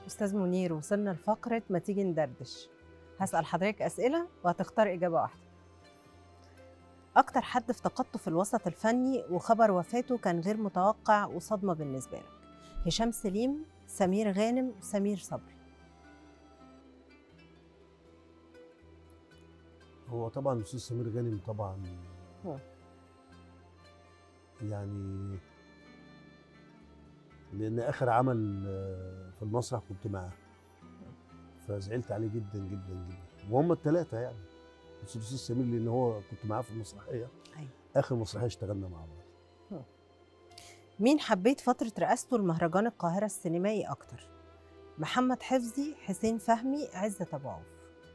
استاذ منير وصلنا لفقره ما تيجي ندردش هسال حضرتك اسئله وهتختار اجابه واحده اكتر حد افتقدته في الوسط الفني وخبر وفاته كان غير متوقع وصدمه بالنسبه لك هشام سليم سمير غانم سمير صبري هو طبعا الاستاذ سمير غانم طبعا هو. يعني لان اخر عمل آه، في المسرح كنت معاه فزعلت عليه جدا جدا جدا وهم الثلاثه يعني بس الاستاذ سمير لان هو كنت معاه في المسرحيه أيوة. اخر مسرحيه اشتغلنا مع بعض مين حبيت فتره رئاسته لمهرجان القاهره السينمائي اكتر محمد حفظي حسين فهمي عزت ابو عوف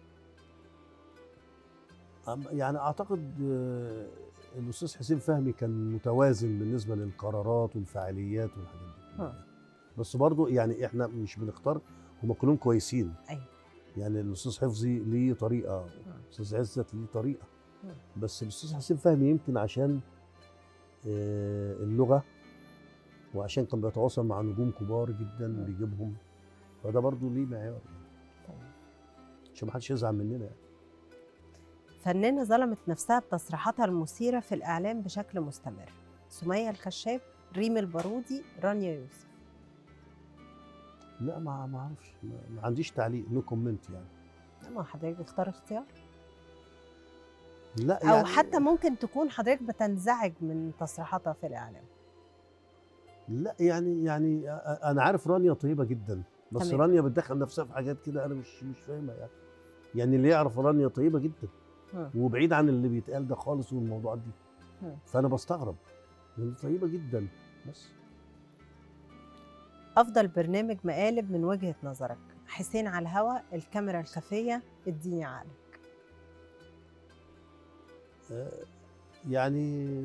أم- يعني اعتقد آه، الاستاذ حسين فهمي كان متوازن بالنسبه للقرارات والفعاليات والحاجات دي كلها. ها. بس برضو يعني احنا مش بنختار هم كلهم كويسين أيوة. يعني الاستاذ حفظي ليه طريقه الاستاذ عزت ليه طريقه ها. بس الاستاذ حسين فهمي يمكن عشان آه، اللغه وعشان كان بيتواصل مع نجوم كبار جدا ها. بيجيبهم فده برضو ليه معيار طيب. عشان ما حدش يزعل مننا يعني. فنانة ظلمت نفسها بتصريحاتها المثيرة في الإعلام بشكل مستمر سمية الخشاب ريم البارودي رانيا يوسف لا ما ما اعرفش ما, ما عنديش تعليق نو كومنت يعني ما حضرتك اختار اختيار لا أو يعني حتى ممكن تكون حضرتك بتنزعج من تصريحاتها في الإعلام لا يعني يعني أ- انا عارف رانيا طيبه جدا بس تمام. رانيا بتدخل نفسها في حاجات كده انا مش مش فاهمها يعني يعني اللي يعرف رانيا طيبه جدا مم. وبعيد عن اللي بيتقال ده خالص والموضوعات دي مم. فانا بستغرب لان طيبه جدا بس أفضل برنامج مقالب من وجهة نظرك حسين على الهوا الكاميرا الخفية اديني عقلك آه، يعني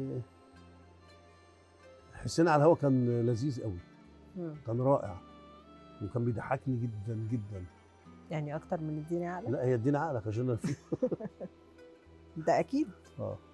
حسين على الهوا كان لذيذ قوي مم. كان رائع وكان بيضحكني جدا جدا يعني أكتر من اديني عقلك لا هي ادينا عقلك عشان انا فيه ده أكيد اه